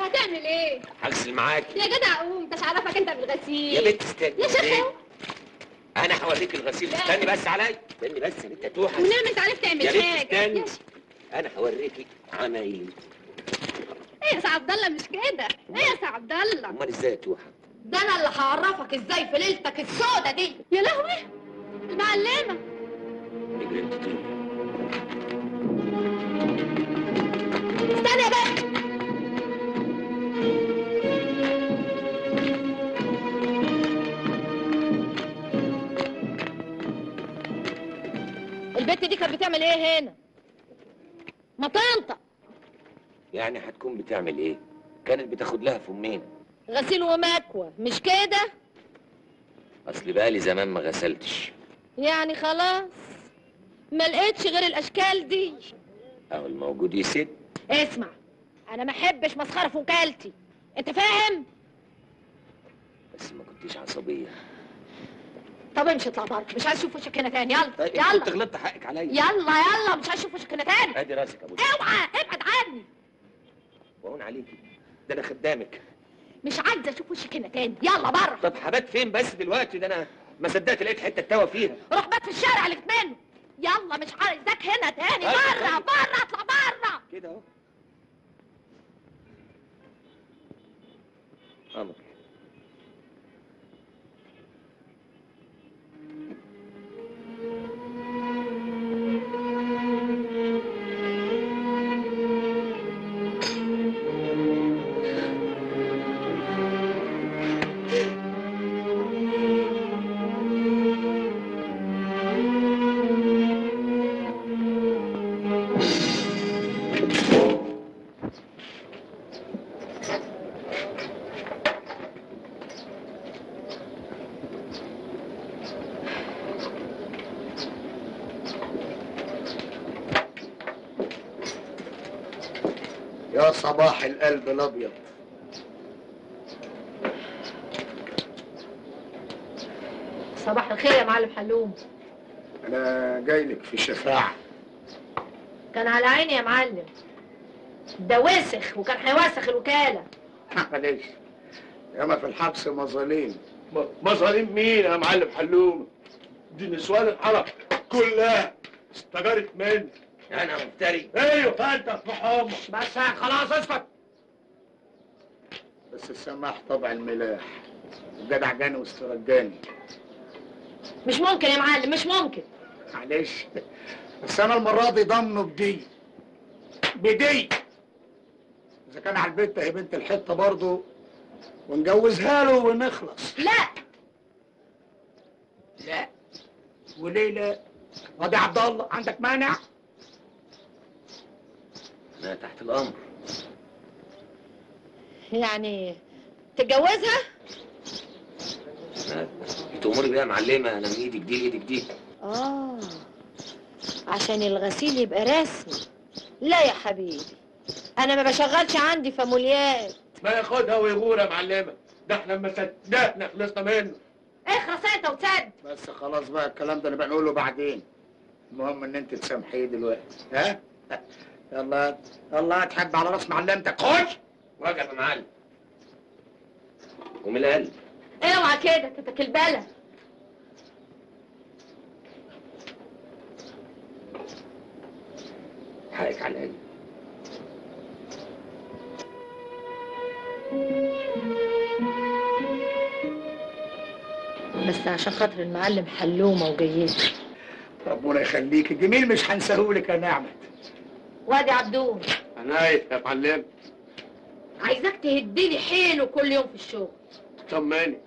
هتعمل ايه هغسل معاكي يا جدع قوم مش عارفك انت بالغسيل يا بنت استني يا شيخ ليه؟ أهو. انا هوريك الغسيل استني بس عليا استني بس انت توحش ونعم انت عارف تعمل يا بنت حاجه استني يا شيخ. انا هوريكي عمايلي ايه يا سي عبد الله مش كده ايه يا سي عبد الله امال ازاي يا توحه ده انا اللي هعرفك ازاي في ليلتك السودة دي يا لهوي المعلمه اجري انت طيب استنى يا بنت البت دي كانت بتعمل ايه هنا ما تنطق يعني هتكون بتعمل ايه كانت بتاخد لها فمين غسيل ومكوى مش كده اصل بقالي زمان ما غسلتش يعني خلاص ما لقيتش غير الاشكال دي اهو الموجود يسد اسمع انا ما احبش مسخره في وكالتي انت فاهم بس ما كنتيش عصبيه طب امشي اطلع بره مش عايز اشوف وشك هنا تاني يلا طيب انت كنت يلا غلطت حقك عليا يلا يلا مش عايز اشوف وشك هنا تاني ادي راسك يا ابو اوعى ابعد عني وهون عليكي ده انا خدامك مش عايزه اشوف وشك هنا تاني يلا بره طب حبات فين بس دلوقتي ده انا ما صدقت لقيت حته توا فيها روح بات في الشارع اللي جيت منه يلا مش عايزاك هنا تاني طيب، بره طيب. بره اطلع بره كده اهو امر يا صباح القلب الابيض صباح الخير يا معلم حلوم انا جاي لك في شفاعه كان على عيني يا معلم ده وسخ وكان هيوسخ الوكاله معلش ياما في الحبس مظالم مظالم مين يا معلم حلومه دي نسوان الحرم كلها استجارت مني انا مفتري ايوه فانت في حمر بس خلاص اسكت بس السماح طبع الملاح الجدع جاني واسترجاني مش ممكن يا معلم مش ممكن معلش بس انا المره دي ضامنه بدي بدي اذا كان على البنت هي بنت الحته برضه ونجوزها له ونخلص لا لا وليه لا وادي عبد الله عندك مانع انا تحت الامر يعني تتجوزها أنا- تأمري بيها معلمه انا من ايدك دي لايدك دي اه عشان الغسيل يبقى رسمي لا يا حبيبي انا ما بشغلش عندي فاموليات ما ياخدها ويغور يا معلمه ده احنا لما صدقنا خلصنا منه اخرس انت وتسد بس خلاص بقى الكلام ده نبقى نقوله بعدين المهم ان انت تسامحيه دلوقتي ها يلا يلا تحب على راس معلمتك خش واقف يا معلم ومن القلب اوعى كده تتك البلد حقك على القلب بس عشان خاطر المعلم حلومه وجيته ربنا يخليك الجميل مش هنساهولك يا نعمت وادي عبدون انا يا معلم عايزاك تهديلي حيله كل يوم في الشغل طمني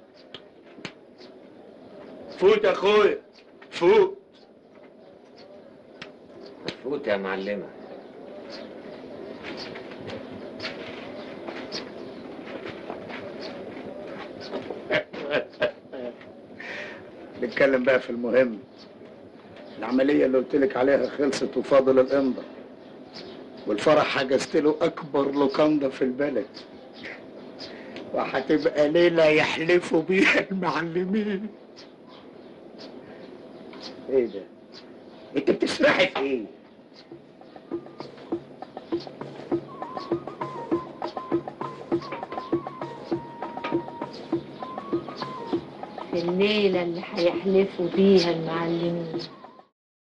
فوت يا اخويا فوت فوت يا معلمه نتكلم بقى في المهم العملية اللي قلت لك عليها خلصت وفاضل الإمضة والفرح حجزت له أكبر لوكاندا في البلد وهتبقى ليلة يحلفوا بيها المعلمين ايه ده؟ انت بتسرحي في ايه؟ في الليلة اللي هيحلفوا بيها المعلمين